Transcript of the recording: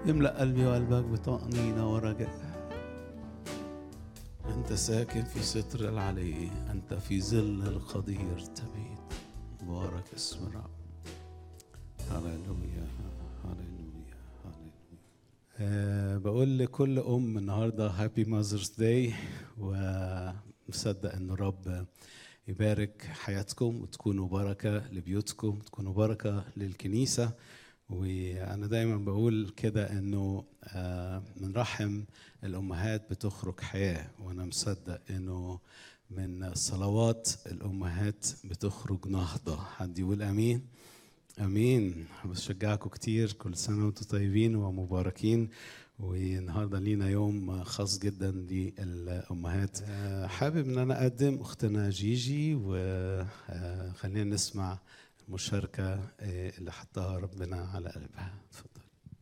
املأ قلبي وقلبك بطمأنينة ورجاء أنت ساكن في ستر العلي أنت في ظل القدير تبيت مبارك اسم الرب هللويا هللويا هللويا أه بقول لكل أم النهاردة هابي ماذرز داي ومصدق إن الرب يبارك حياتكم وتكونوا بركة لبيوتكم تكونوا بركة للكنيسة وانا دايما بقول كده انه من رحم الامهات بتخرج حياه وانا مصدق انه من صلوات الامهات بتخرج نهضه حد يقول امين امين بشجعكم كتير كل سنه وانتم طيبين ومباركين والنهارده لينا يوم خاص جدا للامهات حابب ان انا اقدم اختنا جيجي وخلينا نسمع المشاركة اللي حطها ربنا على قلبها اتفضل